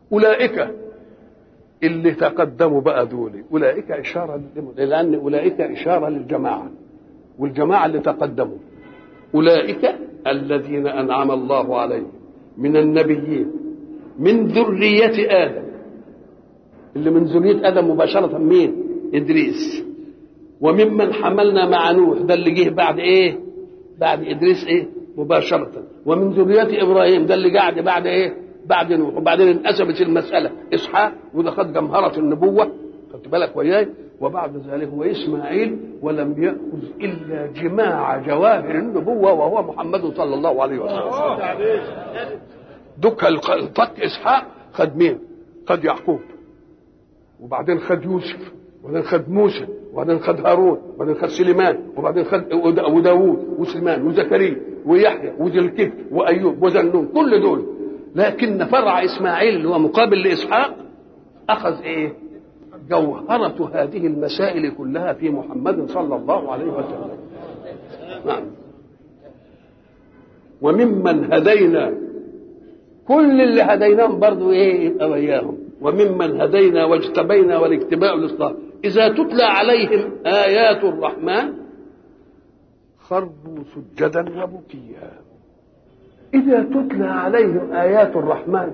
اولئك اللي تقدموا بقى دول اولئك اشاره لان اولئك اشاره للجماعه والجماعه اللي تقدموا اولئك الذين انعم الله عليهم من النبيين من ذريه ادم اللي من ذريه ادم مباشره مين ادريس وممن حملنا مع نوح ده اللي جه بعد ايه بعد ادريس ايه مباشره ومن ذريه ابراهيم ده اللي قاعد بعد ايه بعد نوح وبعدين انقسمت المساله اسحاق وده خد جمهره النبوه خدت بالك وياي وبعد ذلك هو اسماعيل ولم ياخذ الا جماع جواهر النبوه وهو محمد صلى الله عليه وسلم دك الفك اسحاق خد مين خد يعقوب وبعدين خد يوسف وبعدين خد موسى وبعدين خد هارون وبعدين خد سليمان وبعدين خد وداوود وسليمان وزكريا ويحيى وذي الكفل وايوب وذنون كل دول لكن فرع اسماعيل اللي هو مقابل لاسحاق اخذ ايه جوهرة هذه المسائل كلها في محمد صلى الله عليه وسلم نعم وممن هدينا كل اللي هديناهم برضو ايه يبقى وياهم وممن هدينا واجتبينا والاجتباء الاصلاح اذا تتلى عليهم ايات الرحمن خروا سجدا وبكيا اذا تتلى عليهم ايات الرحمن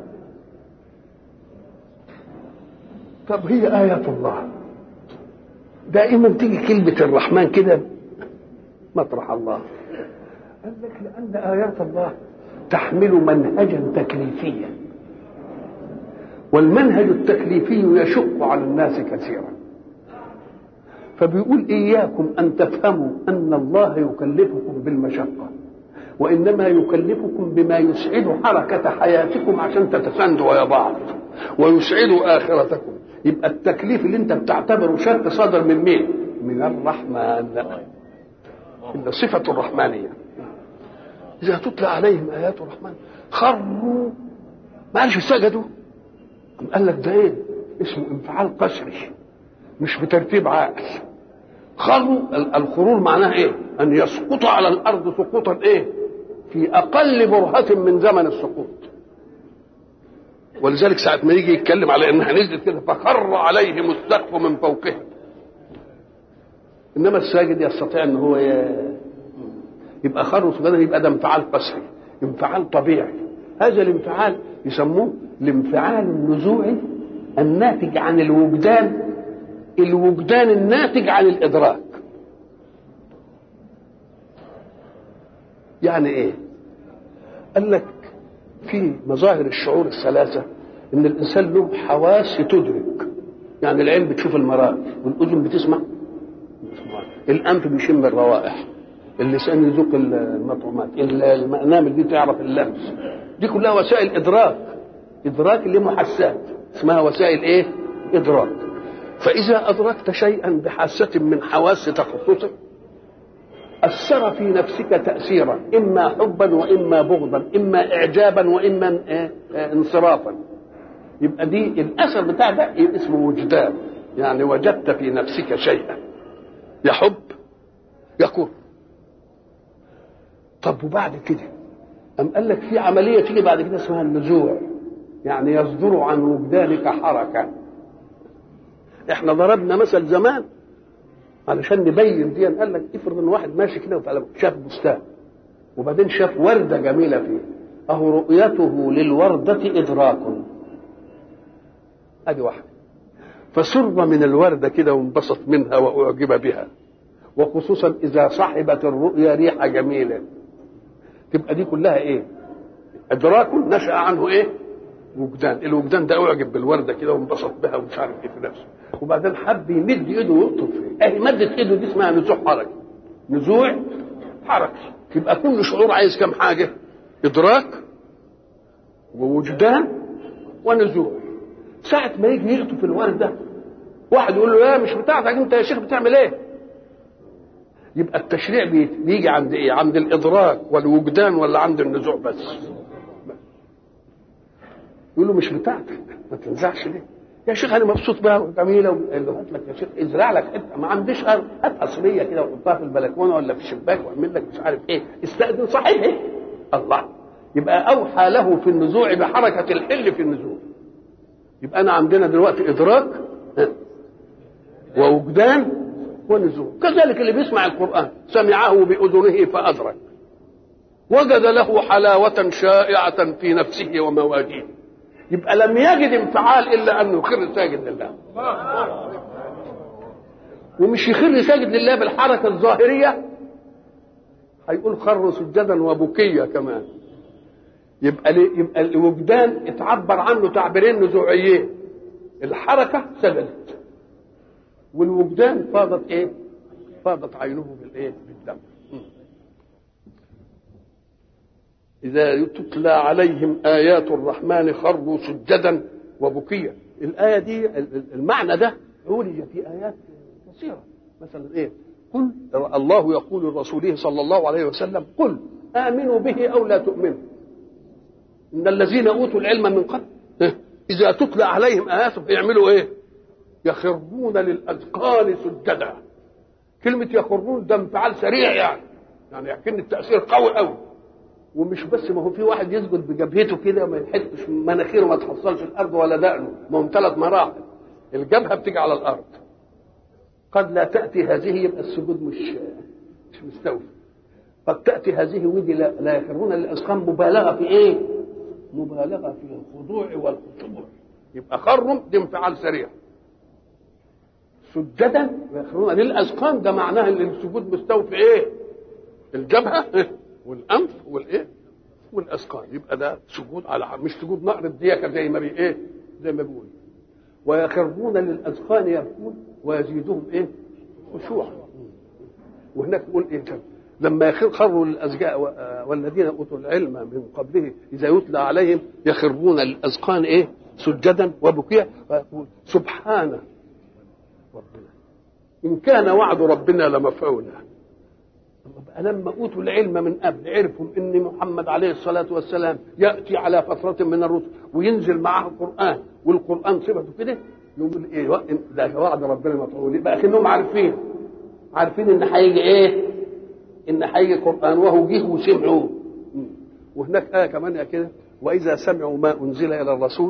طب هي آيات الله دائما تيجي كلمة الرحمن كده مطرح الله قال لك لأن آيات الله تحمل منهجا تكليفيا والمنهج التكليفي يشق على الناس كثيرا فبيقول إياكم أن تفهموا أن الله يكلفكم بالمشقة وإنما يكلفكم بما يسعد حركة حياتكم عشان تتساندوا ويا بعض ويسعد آخرتكم يبقى التكليف اللي انت بتعتبره شرط صدر من مين؟ من الرحمن إن صفة الرحمانية إذا تتلى عليهم آيات الرحمن خروا ما قالش سجدوا قال لك ده ايه؟ اسمه انفعال قسري مش بترتيب عقل خروا الخرور معناه ايه؟ ان يسقط على الارض سقوطا ايه؟ في اقل برهة من زمن السقوط ولذلك ساعة ما يجي يتكلم على انها نزلت كده فخر عليهم السقف من فوقهم انما الساجد يستطيع ان هو يبقى خر سجدا يبقى ده انفعال قسري انفعال طبيعي هذا الانفعال يسموه الانفعال النزوعي الناتج عن الوجدان الوجدان الناتج عن الادراك يعني ايه قال لك في مظاهر الشعور الثلاثه ان الانسان له حواس تدرك يعني العين بتشوف المرائي والاذن بتسمع الانف بيشم الروائح اللسان يذوق المطعومات المنامل دي تعرف اللمس دي كلها وسائل ادراك ادراك اللي محسات اسمها وسائل ايه ادراك فاذا ادركت شيئا بحاسه من حواس تخصصك اثر في نفسك تاثيرا اما حبا واما بغضا اما اعجابا واما انصرافا يبقى دي الاثر بتاع ده اسمه وجدان يعني وجدت في نفسك شيئا يحب يكون طب وبعد كده أم قال لك في عملية تيجي بعد كده اسمها النزوع يعني يصدر عن وجدانك حركة احنا ضربنا مثل زمان علشان نبين دي قال لك افرض ان واحد ماشي كده شاف بستان وبعدين شاف وردة جميلة فيه أهو رؤيته للوردة إدراك ادي واحده فسر من الورده كده وانبسط منها واعجب بها وخصوصا اذا صحبت الرؤيا ريحه جميله تبقى دي كلها ايه ادراك نشا عنه ايه وجدان الوجدان ده اعجب بالورده كده وانبسط بها ومش عارف ايه في نفسه وبعدين حب يمد ايده ويقطف فيه اهي مدت ايده دي اسمها نزوع حركي نزوع حركي يبقى كل شعور عايز كم حاجه ادراك ووجدان ونزوع ساعة ما يجي يقطف الورد ده واحد يقول له لا مش بتاعتك انت يا شيخ بتعمل ايه؟ يبقى التشريع بيجي عند ايه؟ عند الادراك والوجدان ولا عند النزوع بس؟ يقول له مش بتاعتك ما تنزعش ليه؟ يا شيخ انا مبسوط بها وجميله قال له هات لك يا شيخ ازرع لك حته ما عنديش ارض هات قصريه كده وحطها في البلكونه ولا في الشباك واعمل لك مش عارف ايه استاذن صحيح ايه؟ الله يبقى اوحى له في النزوع بحركه الحل في النزوع يبقى انا عندنا دلوقتي ادراك ووجدان ونزول كذلك اللي بيسمع القران سمعه باذنه فادرك وجد له حلاوه شائعه في نفسه ومواجيه يبقى لم يجد انفعال الا انه يخر ساجد لله ومش يخر ساجد لله بالحركه الظاهريه هيقول خر سجدا وبكيا كمان يبقى يبقى الوجدان اتعبر عنه تعبيرين نزوعيين الحركه سجدت والوجدان فاضت ايه؟ فاضت عينه بالايه؟ بالدم إذا تتلى عليهم آيات الرحمن خروا سجدا وبكيا الآية دي المعنى ده عولج في آيات كثيرة مثلا إيه قل الله يقول لرسوله صلى الله عليه وسلم قل آمنوا به أو لا تؤمنوا إن الذين أوتوا العلم من قبل إذا تتلى عليهم آياته يعملوا إيه يخرون للأذقان سجدا كلمة يخرون ده انفعال سريع يعني يعني يحكي التأثير قوي قوي ومش بس ما هو في واحد يسجد بجبهته كده ما يحطش مناخيره ما تحصلش الارض ولا دقنه ما هم ثلاث مراحل الجبهه بتيجي على الارض قد لا تاتي هذه يبقى السجود مش مش مستوفي قد تاتي هذه ودي لا, لا يخرون للاذقان مبالغه في ايه؟ مبالغه في الخضوع والخشوع يبقى خرم دي انفعال سريع سجدا يخرون للاذقان ده معناه ان السجود مستوفي ايه؟ الجبهه والانف والايه والاذقان يبقى ده سجود على مش سجود نقر الديكه زي ما بي ايه زي ما بيقول ويخرون للاذقان يبكون ويزيدهم ايه خشوعا وهناك يقول ايه كان لما خروا للأزجاء والذين اوتوا العلم من قبله اذا يتلى عليهم يخرون للاذقان ايه سجدا وبكيا ويقول سبحان ربنا ان كان وعد ربنا لمفعولا لما اوتوا العلم من قبل عرفوا ان محمد عليه الصلاه والسلام ياتي على فتره من الرسل وينزل معه القران والقران صفته كده يقول ايه ده وعد ربنا مفعول يبقى اكنهم عارفين عارفين ان هيجي ايه؟ ان هيجي قران وهو جه وسمعوه وهناك ايه كمان كده واذا سمعوا ما انزل الى الرسول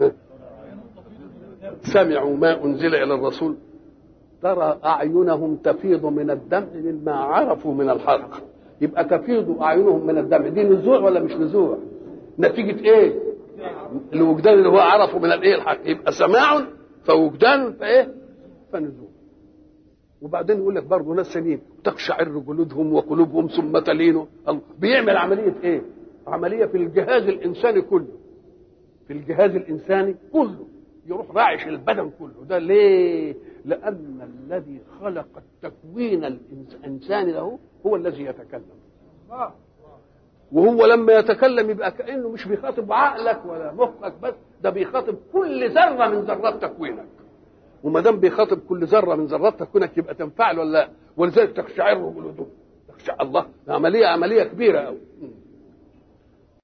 سمعوا ما انزل الى الرسول ترى أعينهم تفيض من الدمع مما عرفوا من الحق يبقى تفيض أعينهم من الدمع دي نزوع ولا مش نزوع نتيجة إيه الوجدان اللي هو عرفوا من الإيه الحق يبقى سماع فوجدان فإيه فنزوع وبعدين يقول لك برضه ناس سنين تقشعر جلودهم وقلوبهم ثم تلين بيعمل عملية إيه عملية في الجهاز الإنساني كله في الجهاز الإنساني كله يروح راعش البدن كله ده ليه لأن الذي خلق التكوين الإنساني له هو الذي يتكلم وهو لما يتكلم يبقى كأنه مش بيخاطب عقلك ولا مخك بس ده بيخاطب كل ذرة من ذرات تكوينك وما دام بيخاطب كل ذرة من ذرات تكوينك يبقى تنفعل ولا لا ولذلك تخشعر جلودهم تخشع الله عملية عملية كبيرة قوي